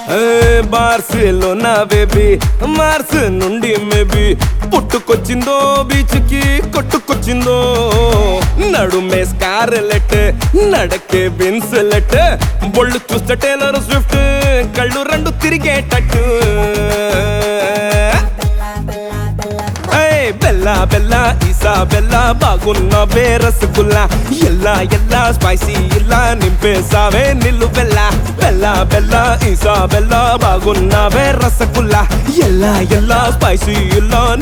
Barcelona baby Mars నుండి maybe పుట్టుకొచ్చిందో beach కి కొట్టుకొచ్చిందో నడుమే స్కార్లెట్ నడకే బిన్సెలెట్ బొళ్ళు చూస్తే టేలర్ స్విఫ్ట్ కళ్ళు రెండు తిరిగేటట్టు ఏయ్, బెల్లా బెల్లా ఈసా బెల్లా బాగున్న రసగుల్లా ఎల్లా ఎల్లా స్పైసీ ఇలా నింపేసావే నిల్లు బెల్లా బెల్లా బెల్లా ఈసా బెల్లా బాగున్న రసగుల్లా ఎల్లా ఎల్లా స్పైసీ ఇలా